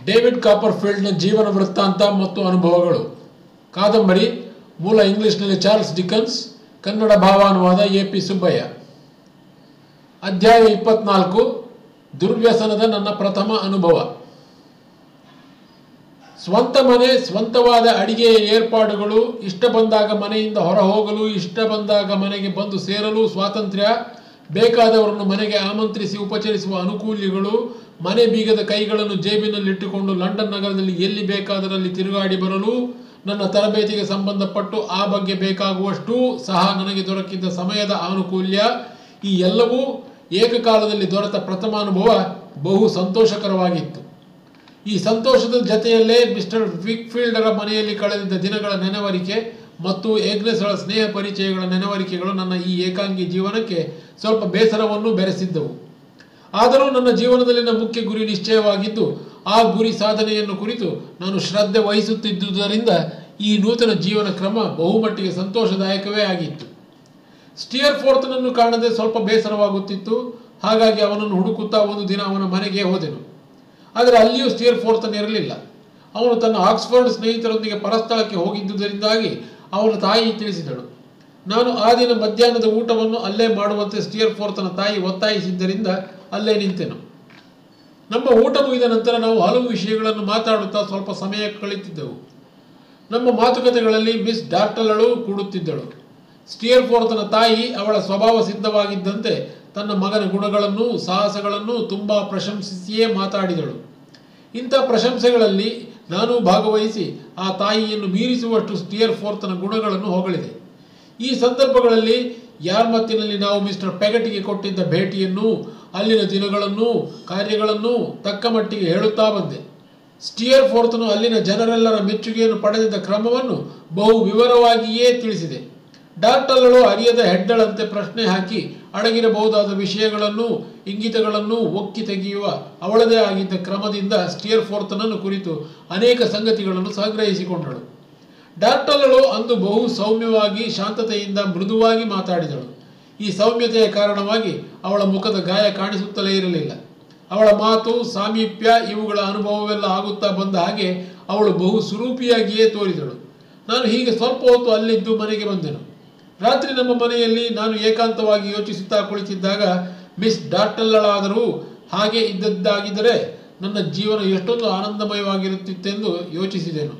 David ಕಾಪರ್ಫೀಲ್ಡ್ನ ಜೀವನ ವೃತ್ತಾಂತ ಮತ್ತು ಅನುಭವಗಳು ಕಾದಂಬರಿ ಮೂಲ ಇಂಗ್ಲಿಷ್ನಲ್ಲಿ ಚಾರ್ಲ್ಸ್ ಡಿಕನ್ಸ್ ಕನ್ನಡ ಭಾವಾನುವಾದ ಎ ಪಿ ಸುಬ್ಬಯ್ಯ ಅಧ್ಯಾಯ ಇಪ್ಪತ್ನಾಲ್ಕು ದುರ್ವ್ಯಸನದ ನನ್ನ ಪ್ರಥಮ ಅನುಭವ ಸ್ವಂತ ಮನೆ ಸ್ವಂತವಾದ ಅಡಿಗೆಯ ಏರ್ಪಾಡುಗಳು ಇಷ್ಟ ಬಂದಾಗ ಮನೆಯಿಂದ ಹೊರ ಹೋಗಲು ಇಷ್ಟ ಬಂದಾಗ ಮನೆಗೆ ಬಂದು ಸೇರಲು ಸ್ವಾತಂತ್ರ್ಯ ಬೇಕಾದವರನ್ನು ಮನೆಗೆ ಆಮಂತ್ರಿಸಿ ಉಪಚರಿಸುವ ಅನುಕೂಲ್ಯಗಳು ಮನೆ ಬೀಗದ ಕೈಗಳನ್ನು ಜೇಬಿನಲ್ಲಿಟ್ಟುಕೊಂಡು ಲಂಡನ್ ನಗರದಲ್ಲಿ ಎಲ್ಲಿ ಬೇಕಾದರಲ್ಲಿ ತಿರುಗಾಡಿ ಬರಲು ನನ್ನ ತರಬೇತಿಗೆ ಸಂಬಂಧಪಟ್ಟು ಆ ಬಗ್ಗೆ ಬೇಕಾಗುವಷ್ಟು ಸಹ ನನಗೆ ದೊರಕಿದ್ದ ಸಮಯದ ಆನುಕೂಲ್ಯ ಈ ಎಲ್ಲವೂ ಏಕಕಾಲದಲ್ಲಿ ದೊರೆತ ಪ್ರಥಮ ಅನುಭವ ಬಹು ಸಂತೋಷಕರವಾಗಿತ್ತು ಈ ಸಂತೋಷದ ಜತೆಯಲ್ಲೇ ಮಿಸ್ಟರ್ ವಿಕ್ಫೀಲ್ಡರ ಮನೆಯಲ್ಲಿ ಕಳೆದಿದ್ದ ದಿನಗಳ ನೆನವರಿಕೆ ಮತ್ತು ಏಗ್ನೆಸ್ಗಳ ಸ್ನೇಹ ಪರಿಚಯಗಳ ನೆನವರಿಕೆಗಳು ನನ್ನ ಈ ಏಕಾಂಗಿ ಜೀವನಕ್ಕೆ ಸ್ವಲ್ಪ ಬೇಸರವನ್ನು ಬೆರೆಸಿದ್ದವು ಆದರೂ ನನ್ನ ಜೀವನದಲ್ಲಿನ ಮುಖ್ಯ ಗುರಿ ನಿಶ್ಚಯವಾಗಿದ್ದು ಆ ಗುರಿ ಸಾಧನೆಯನ್ನು ಕುರಿತು ನಾನು ಶ್ರದ್ಧೆ ವಹಿಸುತ್ತಿದ್ದುದರಿಂದ ಈ ನೂತನ ಜೀವನ ಕ್ರಮ ಬಹುಮಟ್ಟಿಗೆ ಸಂತೋಷದಾಯಕವೇ ಆಗಿತ್ತು ಸ್ಟಿಯರ್ ಫೋರ್ತನನ್ನು ಕಾಣದೆ ಸ್ವಲ್ಪ ಬೇಸರವಾಗುತ್ತಿತ್ತು ಹಾಗಾಗಿ ಅವನನ್ನು ಹುಡುಕುತ್ತಾ ಒಂದು ದಿನ ಅವನ ಮನೆಗೆ ಹೋದೆನು ಆದರೆ ಅಲ್ಲಿಯೂ ಸ್ಟಿಯರ್ ಫೋರ್ತನ್ ಇರಲಿಲ್ಲ ಅವನು ತನ್ನ ಆಕ್ಸ್ಫರ್ಡ್ ಸ್ನೇಹಿತರೊಂದಿಗೆ ಪರಸ್ಥಳಕ್ಕೆ ಹೋಗಿದ್ದುದರಿಂದಾಗಿ ಅವನ ತಾಯಿ ತಿಳಿಸಿದಳು ನಾನು ಆ ದಿನ ಮಧ್ಯಾಹ್ನದ ಊಟವನ್ನು ಅಲ್ಲೇ ಮಾಡುವಂತೆ ಸ್ಟಿಯರ್ ಫೋರ್ತನ ತಾಯಿ ಒತ್ತಾಯಿಸಿದ್ದರಿಂದ ಅಲ್ಲೇ ನಿಂತೆನು ನಮ್ಮ ಊಟ ಮುಗಿದ ನಂತರ ನಾವು ಹಲವು ವಿಷಯಗಳನ್ನು ಮಾತಾಡುತ್ತಾ ಸ್ವಲ್ಪ ಸಮಯ ಕಳೆಯುತ್ತಿದ್ದೆವು ನಮ್ಮ ಮಾತುಕತೆಗಳಲ್ಲಿ ಮಿಸ್ ಡಾರ್ಟಲಳು ಕೂಡುತ್ತಿದ್ದಳು ಸ್ಟಿಯರ್ ಫೋರ್ತನ ತಾಯಿ ಅವಳ ಸ್ವಭಾವ ಸಿದ್ಧವಾಗಿದ್ದಂತೆ ತನ್ನ ಮಗನ ಗುಣಗಳನ್ನು ಸಾಹಸಗಳನ್ನು ತುಂಬ ಪ್ರಶಂಸಿಸಿಯೇ ಮಾತಾಡಿದಳು ಇಂಥ ಪ್ರಶಂಸೆಗಳಲ್ಲಿ ನಾನು ಭಾಗವಹಿಸಿ ಆ ತಾಯಿಯನ್ನು ಮೀರಿಸುವಷ್ಟು ಸ್ಟಿಯರ್ ಫೋರ್ತನ ಗುಣಗಳನ್ನು ಹೊಗಳಿದೆ ಈ ಸಂದರ್ಭಗಳಲ್ಲಿ ಯಾರ್ಮತ್ತಿನಲ್ಲಿ ನಾವು ಮಿಸ್ಟರ್ ಪೆಗಟಿಗೆ ಕೊಟ್ಟಿದ್ದ ಭೇಟಿಯನ್ನು ಅಲ್ಲಿನ ದಿನಗಳನ್ನು ಕಾರ್ಯಗಳನ್ನು ತಕ್ಕ ಮಟ್ಟಿಗೆ ಹೇಳುತ್ತಾ ಬಂದೆ ಸ್ಟಿಯರ್ ಫೋರ್ತನು ಅಲ್ಲಿನ ಜನರೆಲ್ಲರ ಮೆಚ್ಚುಗೆಯನ್ನು ಪಡೆದಿದ್ದ ಕ್ರಮವನ್ನು ಬಹು ವಿವರವಾಗಿಯೇ ತಿಳಿಸಿದೆ ಡಾಕ್ಟರ್ಗಳು ಅರಿಯದ ಹೆಡ್ಡಳಂತೆ ಪ್ರಶ್ನೆ ಹಾಕಿ ಅಡಗಿರಬಹುದಾದ ವಿಷಯಗಳನ್ನು ಇಂಗಿತಗಳನ್ನು ಒಕ್ಕಿ ತೆಗೆಯುವ ಅವಳದೇ ಆಗಿದ್ದ ಕ್ರಮದಿಂದ ಸ್ಟಿಯರ್ ಫೋರ್ತನನ್ನು ಕುರಿತು ಅನೇಕ ಸಂಗತಿಗಳನ್ನು ಸಂಗ್ರಹಿಸಿಕೊಂಡಳು ಡಾಕ್ಟರ್ಗಳು ಅಂದು ಬಹು ಸೌಮ್ಯವಾಗಿ ಶಾಂತತೆಯಿಂದ ಮೃದುವಾಗಿ ಮಾತಾಡಿದಳು ಈ ಸೌಮ್ಯತೆಯ ಕಾರಣವಾಗಿ ಅವಳ ಮುಖದ ಗಾಯ ಕಾಣಿಸುತ್ತಲೇ ಇರಲಿಲ್ಲ ಅವಳ ಮಾತು ಸಾಮೀಪ್ಯ ಇವುಗಳ ಅನುಭವವೆಲ್ಲ ಆಗುತ್ತಾ ಬಂದ ಹಾಗೆ ಅವಳು ಬಹು ಸುರೂಪಿಯಾಗಿಯೇ ತೋರಿದಳು ನಾನು ಹೀಗೆ ಸ್ವಲ್ಪ ಹೊತ್ತು ಅಲ್ಲಿದ್ದು ಮನೆಗೆ ಬಂದೆನು ರಾತ್ರಿ ನಮ್ಮ ಮನೆಯಲ್ಲಿ ನಾನು ಏಕಾಂತವಾಗಿ ಯೋಚಿಸುತ್ತಾ ಕುಳಿತಿದ್ದಾಗ ಮಿಸ್ ಡಾಕ್ಟರ್ಗಳಾದರೂ ಹಾಗೆ ಇದ್ದದ್ದಾಗಿದ್ದರೆ ನನ್ನ ಜೀವನ ಎಷ್ಟೊಂದು ಆನಂದಮಯವಾಗಿರುತ್ತಿತ್ತೆಂದು ಯೋಚಿಸಿದೆನು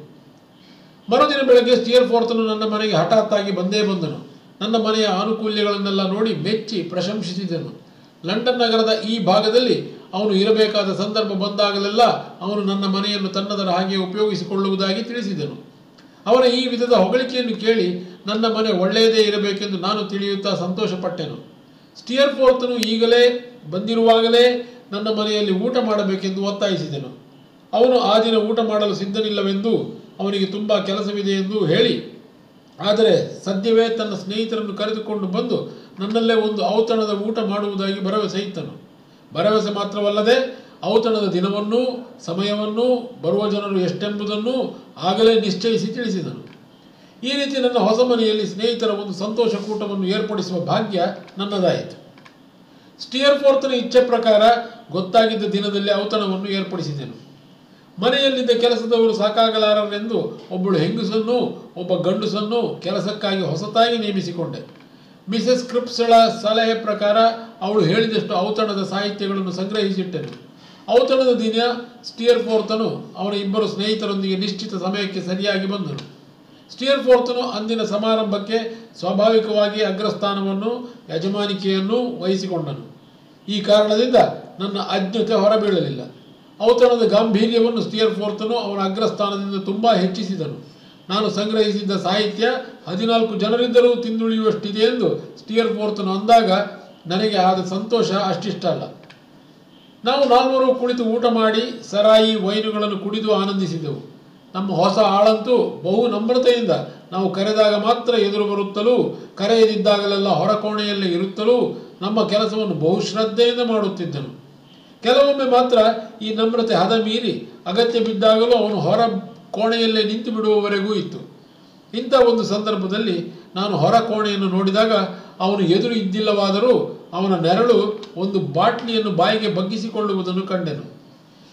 ಮರುದಿನ ಬೆಳಗ್ಗೆ ಸ್ಟಿಯರ್ ಫೋರ್ತನು ನನ್ನ ಮನೆಗೆ ಹಠಾತ್ತಾಗಿ ಬಂದೇ ಬಂದನು ನನ್ನ ಮನೆಯ ಆನುಕೂಲ್ಯಗಳನ್ನೆಲ್ಲ ನೋಡಿ ಮೆಚ್ಚಿ ಪ್ರಶಂಸಿಸಿದನು ಲಂಡನ್ ನಗರದ ಈ ಭಾಗದಲ್ಲಿ ಅವನು ಇರಬೇಕಾದ ಸಂದರ್ಭ ಬಂದಾಗಲೆಲ್ಲ ಅವನು ನನ್ನ ಮನೆಯನ್ನು ತನ್ನದರ ಹಾಗೆ ಉಪಯೋಗಿಸಿಕೊಳ್ಳುವುದಾಗಿ ತಿಳಿಸಿದನು ಅವನ ಈ ವಿಧದ ಹೊಗಳಿಕೆಯನ್ನು ಕೇಳಿ ನನ್ನ ಮನೆ ಒಳ್ಳೆಯದೇ ಇರಬೇಕೆಂದು ನಾನು ತಿಳಿಯುತ್ತಾ ಸಂತೋಷಪಟ್ಟೆನು ಸ್ಟಿಯರ್ ಫೋರ್ತನು ಈಗಲೇ ಬಂದಿರುವಾಗಲೇ ನನ್ನ ಮನೆಯಲ್ಲಿ ಊಟ ಮಾಡಬೇಕೆಂದು ಒತ್ತಾಯಿಸಿದನು ಅವನು ಆ ದಿನ ಊಟ ಮಾಡಲು ಸಿದ್ಧನಿಲ್ಲವೆಂದು ಅವನಿಗೆ ತುಂಬ ಕೆಲಸವಿದೆ ಎಂದು ಹೇಳಿ ಆದರೆ ಸದ್ಯವೇ ತನ್ನ ಸ್ನೇಹಿತರನ್ನು ಕರೆದುಕೊಂಡು ಬಂದು ನನ್ನಲ್ಲೇ ಒಂದು ಔತಣದ ಊಟ ಮಾಡುವುದಾಗಿ ಭರವಸೆ ಇತ್ತನು ಭರವಸೆ ಮಾತ್ರವಲ್ಲದೆ ಔತಣದ ದಿನವನ್ನೂ ಸಮಯವನ್ನೂ ಬರುವ ಜನರು ಎಷ್ಟೆಂಬುದನ್ನು ಆಗಲೇ ನಿಶ್ಚಯಿಸಿ ತಿಳಿಸಿದನು ಈ ರೀತಿ ನನ್ನ ಹೊಸ ಮನೆಯಲ್ಲಿ ಸ್ನೇಹಿತರ ಒಂದು ಸಂತೋಷ ಕೂಟವನ್ನು ಏರ್ಪಡಿಸುವ ಭಾಗ್ಯ ನನ್ನದಾಯಿತು ಸ್ಟಿಯರ್ ಫೋರ್ತನ ಇಚ್ಛೆ ಪ್ರಕಾರ ಗೊತ್ತಾಗಿದ್ದ ದಿನದಲ್ಲಿ ಔತಣವನ್ನು ಏರ್ಪಡಿಸಿದೆನು ಮನೆಯಲ್ಲಿದ್ದ ಕೆಲಸದವರು ಸಾಕಾಗಲಾರರೆಂದು ಒಬ್ಬಳು ಹೆಂಗಸನ್ನು ಒಬ್ಬ ಗಂಡಸನ್ನು ಕೆಲಸಕ್ಕಾಗಿ ಹೊಸತಾಗಿ ನೇಮಿಸಿಕೊಂಡೆ ಮಿಸೆಸ್ ಕ್ರಿಪ್ಸ್ಗಳ ಸಲಹೆ ಪ್ರಕಾರ ಅವಳು ಹೇಳಿದಷ್ಟು ಔತಣದ ಸಾಹಿತ್ಯಗಳನ್ನು ಸಂಗ್ರಹಿಸಿಟ್ಟೆನು ಔತಣದ ದಿನ ಸ್ಟಿಯರ್ ಫೋರ್ತನು ಅವನ ಇಬ್ಬರು ಸ್ನೇಹಿತರೊಂದಿಗೆ ನಿಶ್ಚಿತ ಸಮಯಕ್ಕೆ ಸರಿಯಾಗಿ ಬಂದನು ಸ್ಟಿಯರ್ ಫೋರ್ತನು ಅಂದಿನ ಸಮಾರಂಭಕ್ಕೆ ಸ್ವಾಭಾವಿಕವಾಗಿ ಅಗ್ರಸ್ಥಾನವನ್ನು ಯಜಮಾನಿಕೆಯನ್ನು ವಹಿಸಿಕೊಂಡನು ಈ ಕಾರಣದಿಂದ ನನ್ನ ಅಜ್ಞತೆ ಹೊರಬೀಳಲಿಲ್ಲ ಔತಣದ ಗಾಂಭೀರ್ಯವನ್ನು ಸ್ಟಿಯರ್ ಫೋರ್ತನು ಅವನ ಅಗ್ರಸ್ಥಾನದಿಂದ ತುಂಬ ಹೆಚ್ಚಿಸಿದನು ನಾನು ಸಂಗ್ರಹಿಸಿದ್ದ ಸಾಹಿತ್ಯ ಹದಿನಾಲ್ಕು ಜನರಿದ್ದರೂ ತಿಂದುಳಿಯುವಷ್ಟಿದೆ ಎಂದು ಸ್ಟಿಯರ್ ಫೋರ್ತನು ಅಂದಾಗ ನನಗೆ ಆದ ಸಂತೋಷ ಅಷ್ಟಿಷ್ಟಲ್ಲ ನಾವು ನಾಲ್ವರು ಕುಳಿತು ಊಟ ಮಾಡಿ ಸರಾಯಿ ವೈನುಗಳನ್ನು ಕುಡಿದು ಆನಂದಿಸಿದೆವು ನಮ್ಮ ಹೊಸ ಆಳಂತೂ ಬಹು ನಮ್ರತೆಯಿಂದ ನಾವು ಕರೆದಾಗ ಮಾತ್ರ ಎದುರು ಬರುತ್ತಲೂ ಕರೆಯದಿದ್ದಾಗಲೆಲ್ಲ ಹೊರಕೋಣೆಯಲ್ಲೇ ಇರುತ್ತಲೂ ನಮ್ಮ ಕೆಲಸವನ್ನು ಬಹು ಶ್ರದ್ಧೆಯಿಂದ ಮಾಡುತ್ತಿದ್ದನು ಕೆಲವೊಮ್ಮೆ ಮಾತ್ರ ಈ ನಮ್ರತೆ ಹದ ಮೀರಿ ಅಗತ್ಯ ಬಿದ್ದಾಗಲೂ ಅವನು ಹೊರ ಕೋಣೆಯಲ್ಲೇ ನಿಂತು ಬಿಡುವವರೆಗೂ ಇತ್ತು ಇಂಥ ಒಂದು ಸಂದರ್ಭದಲ್ಲಿ ನಾನು ಹೊರ ಕೋಣೆಯನ್ನು ನೋಡಿದಾಗ ಅವನು ಎದುರು ಇದ್ದಿಲ್ಲವಾದರೂ ಅವನ ನೆರಳು ಒಂದು ಬಾಟ್ಲಿಯನ್ನು ಬಾಯಿಗೆ ಬಗ್ಗಿಸಿಕೊಳ್ಳುವುದನ್ನು ಕಂಡೆನು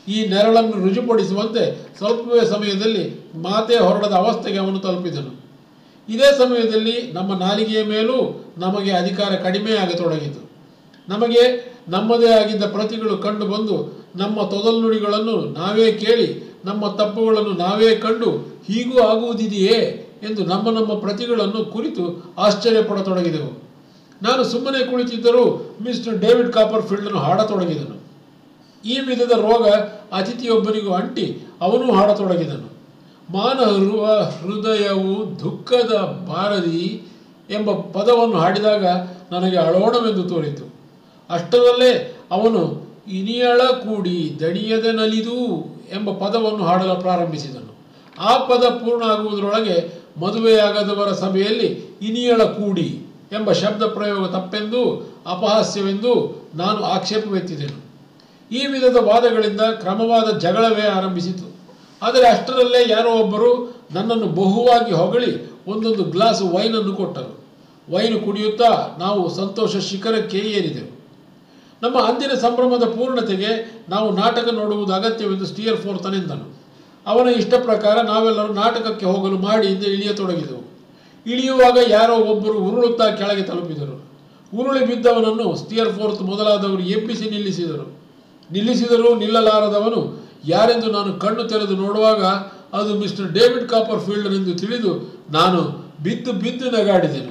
ಈ ನೆರಳನ್ನು ರುಜುಪಡಿಸುವಂತೆ ಸ್ವಲ್ಪವೇ ಸಮಯದಲ್ಲಿ ಮಾತೆ ಹೊರಡದ ಅವಸ್ಥೆಗೆ ಅವನು ತಲುಪಿದನು ಇದೇ ಸಮಯದಲ್ಲಿ ನಮ್ಮ ನಾಲಿಗೆಯ ಮೇಲೂ ನಮಗೆ ಅಧಿಕಾರ ಕಡಿಮೆಯಾಗತೊಡಗಿತು ನಮಗೆ ನಮ್ಮದೇ ಆಗಿದ್ದ ಪ್ರತಿಗಳು ಕಂಡು ಬಂದು ನಮ್ಮ ತೊದಲ್ನುಡಿಗಳನ್ನು ನಾವೇ ಕೇಳಿ ನಮ್ಮ ತಪ್ಪುಗಳನ್ನು ನಾವೇ ಕಂಡು ಹೀಗೂ ಆಗುವುದಿದೆಯೇ ಎಂದು ನಮ್ಮ ನಮ್ಮ ಪ್ರತಿಗಳನ್ನು ಕುರಿತು ಆಶ್ಚರ್ಯಪಡತೊಡಗಿದೆವು ನಾನು ಸುಮ್ಮನೆ ಕುಳಿತಿದ್ದರೂ ಮಿಸ್ಟರ್ ಡೇವಿಡ್ ಕಾಪರ್ ಫೀಲ್ಡನ್ನು ಹಾಡತೊಡಗಿದನು ಈ ವಿಧದ ರೋಗ ಅತಿಥಿಯೊಬ್ಬನಿಗೂ ಅಂಟಿ ಅವನೂ ಹಾಡತೊಡಗಿದನು ಮಾನವ ಹೃದಯವು ದುಃಖದ ಬಾರದಿ ಎಂಬ ಪದವನ್ನು ಹಾಡಿದಾಗ ನನಗೆ ಅಳೋಣವೆಂದು ತೋರಿತು ಅಷ್ಟರಲ್ಲೇ ಅವನು ಇನಿಯಳ ಕೂಡಿ ದಣಿಯದೆ ನಲಿದು ಎಂಬ ಪದವನ್ನು ಹಾಡಲು ಪ್ರಾರಂಭಿಸಿದನು ಆ ಪದ ಪೂರ್ಣ ಆಗುವುದರೊಳಗೆ ಮದುವೆಯಾಗದವರ ಸಭೆಯಲ್ಲಿ ಇನಿಯಳ ಕೂಡಿ ಎಂಬ ಶಬ್ದ ಪ್ರಯೋಗ ತಪ್ಪೆಂದು ಅಪಹಾಸ್ಯವೆಂದು ನಾನು ಆಕ್ಷೇಪವೆತ್ತಿದೆನು ಈ ವಿಧದ ವಾದಗಳಿಂದ ಕ್ರಮವಾದ ಜಗಳವೇ ಆರಂಭಿಸಿತು ಆದರೆ ಅಷ್ಟರಲ್ಲೇ ಯಾರೋ ಒಬ್ಬರು ನನ್ನನ್ನು ಬಹುವಾಗಿ ಹೊಗಳಿ ಒಂದೊಂದು ಗ್ಲಾಸ್ ವೈನನ್ನು ಕೊಟ್ಟರು ವೈನು ಕುಡಿಯುತ್ತಾ ನಾವು ಸಂತೋಷ ಶಿಖರಕ್ಕೆ ಏರಿದೆವು ನಮ್ಮ ಅಂದಿನ ಸಂಭ್ರಮದ ಪೂರ್ಣತೆಗೆ ನಾವು ನಾಟಕ ನೋಡುವುದು ಅಗತ್ಯವೆಂದು ಸ್ಟಿಯರ್ ಫೋರ್ತನೆಂದನು ಅವನ ಇಷ್ಟ ಪ್ರಕಾರ ನಾವೆಲ್ಲರೂ ನಾಟಕಕ್ಕೆ ಹೋಗಲು ಮಾಡಿಯಿಂದ ಇಳಿಯತೊಡಗಿದೆವು ಇಳಿಯುವಾಗ ಯಾರೋ ಒಬ್ಬರು ಉರುಳುತ್ತಾ ಕೆಳಗೆ ತಲುಪಿದರು ಉರುಳಿ ಬಿದ್ದವನನ್ನು ಸ್ಟಿಯರ್ ಫೋರ್ತ್ ಮೊದಲಾದವರು ಎಬ್ಬಿಸಿ ನಿಲ್ಲಿಸಿದರು ನಿಲ್ಲಿಸಿದರೂ ನಿಲ್ಲಲಾರದವನು ಯಾರೆಂದು ನಾನು ಕಣ್ಣು ತೆರೆದು ನೋಡುವಾಗ ಅದು ಮಿಸ್ಟರ್ ಡೇವಿಡ್ ಕಾಪರ್ ಫೀಲ್ಡನೆಂದು ತಿಳಿದು ನಾನು ಬಿದ್ದು ಬಿದ್ದು ನಗಾಡಿದೆನು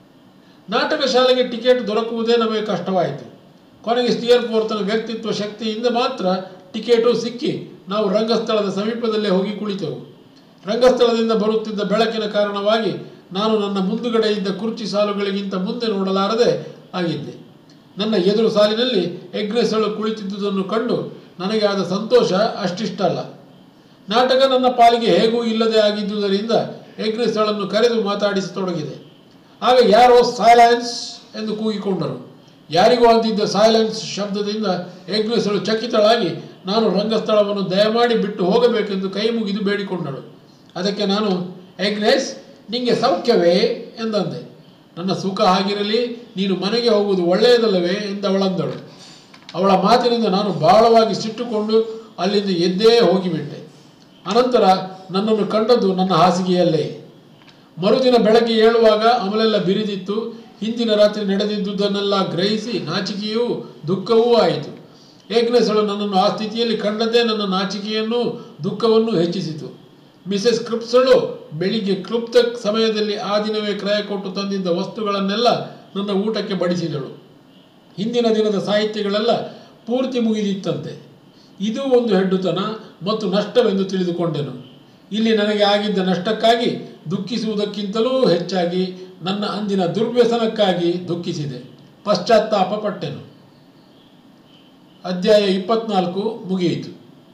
ನಾಟಕ ಶಾಲೆಗೆ ಟಿಕೆಟ್ ದೊರಕುವುದೇ ನಮಗೆ ಕಷ್ಟವಾಯಿತು ಕೊನೆಗೆ ಸ್ಟಿಯರ್ ಫೋರ್ತನ ವ್ಯಕ್ತಿತ್ವ ಶಕ್ತಿಯಿಂದ ಮಾತ್ರ ಟಿಕೆಟು ಸಿಕ್ಕಿ ನಾವು ರಂಗಸ್ಥಳದ ಸಮೀಪದಲ್ಲೇ ಹೋಗಿ ಕುಳಿತೆವು ರಂಗಸ್ಥಳದಿಂದ ಬರುತ್ತಿದ್ದ ಬೆಳಕಿನ ಕಾರಣವಾಗಿ ನಾನು ನನ್ನ ಮುಂದುಗಡೆ ಇದ್ದ ಕುರ್ಚಿ ಸಾಲುಗಳಿಗಿಂತ ಮುಂದೆ ನೋಡಲಾರದೆ ಆಗಿದ್ದೆ ನನ್ನ ಎದುರು ಸಾಲಿನಲ್ಲಿ ಎಗ್ರೆಸಳು ಕುಳಿತಿದ್ದುದನ್ನು ಕಂಡು ನನಗೆ ಆದ ಸಂತೋಷ ಅಷ್ಟಿಷ್ಟಲ್ಲ ನಾಟಕ ನನ್ನ ಪಾಲಿಗೆ ಹೇಗೂ ಇಲ್ಲದೆ ಆಗಿದ್ದುದರಿಂದ ಎಗ್ರೆಸಳನ್ನು ಕರೆದು ಮಾತಾಡಿಸತೊಡಗಿದೆ ಆಗ ಯಾರೋ ಸೈಲೆನ್ಸ್ ಎಂದು ಕೂಗಿಕೊಂಡರು ಯಾರಿಗೂ ಅಂದಿದ್ದ ಸೈಲೆನ್ಸ್ ಶಬ್ದದಿಂದ ಎಗ್ರೆಸಳು ಚಕಿತಳಾಗಿ ನಾನು ರಂಗಸ್ಥಳವನ್ನು ದಯಮಾಡಿ ಬಿಟ್ಟು ಹೋಗಬೇಕೆಂದು ಕೈ ಮುಗಿದು ಬೇಡಿಕೊಂಡಳು ಅದಕ್ಕೆ ನಾನು ಎಗ್ನೆಸ್ ನಿಂಗೆ ಸೌಖ್ಯವೇ ಎಂದಂದೆ ನನ್ನ ಸುಖ ಆಗಿರಲಿ ನೀನು ಮನೆಗೆ ಹೋಗುವುದು ಒಳ್ಳೆಯದಲ್ಲವೇ ಎಂದವಳಂದಳು ಅವಳ ಮಾತಿನಿಂದ ನಾನು ಬಹಳವಾಗಿ ಸಿಟ್ಟುಕೊಂಡು ಅಲ್ಲಿಂದ ಎದ್ದೇ ಹೋಗಿಬಿಟ್ಟೆ ಅನಂತರ ನನ್ನನ್ನು ಕಂಡದ್ದು ನನ್ನ ಹಾಸಿಗೆಯಲ್ಲೇ ಮರುದಿನ ಬೆಳಗ್ಗೆ ಏಳುವಾಗ ಅಮಲೆಲ್ಲ ಬಿರಿದಿತ್ತು ಹಿಂದಿನ ರಾತ್ರಿ ನಡೆದಿದ್ದುದನ್ನೆಲ್ಲ ಗ್ರಹಿಸಿ ನಾಚಿಕೆಯೂ ದುಃಖವೂ ಆಯಿತು ಏಗ್ನೆಸಳು ನನ್ನನ್ನು ಆ ಸ್ಥಿತಿಯಲ್ಲಿ ಕಂಡದ್ದೇ ನನ್ನ ನಾಚಿಕೆಯನ್ನು ದುಃಖವನ್ನು ಹೆಚ್ಚಿಸಿತು ಮಿಸೆಸ್ ಕ್ರಿಪ್ಸಳು ಬೆಳಿಗ್ಗೆ ಕ್ಲುಪ್ತ ಸಮಯದಲ್ಲಿ ಆ ದಿನವೇ ಕ್ರಯ ಕೊಟ್ಟು ತಂದಿದ್ದ ವಸ್ತುಗಳನ್ನೆಲ್ಲ ನನ್ನ ಊಟಕ್ಕೆ ಬಡಿಸಿದಳು ಹಿಂದಿನ ದಿನದ ಸಾಹಿತ್ಯಗಳೆಲ್ಲ ಪೂರ್ತಿ ಮುಗಿದಿತ್ತಂತೆ ಇದು ಒಂದು ಹೆಡ್ಡುತನ ಮತ್ತು ನಷ್ಟವೆಂದು ತಿಳಿದುಕೊಂಡೆನು ಇಲ್ಲಿ ನನಗೆ ಆಗಿದ್ದ ನಷ್ಟಕ್ಕಾಗಿ ದುಃಖಿಸುವುದಕ್ಕಿಂತಲೂ ಹೆಚ್ಚಾಗಿ ನನ್ನ ಅಂದಿನ ದುರ್ವ್ಯಸನಕ್ಕಾಗಿ ದುಃಖಿಸಿದೆ ಪಶ್ಚಾತ್ತಾಪ ಪಟ್ಟೆನು ಅಧ್ಯಾಯ ಇಪ್ಪತ್ನಾಲ್ಕು ಮುಗಿಯಿತು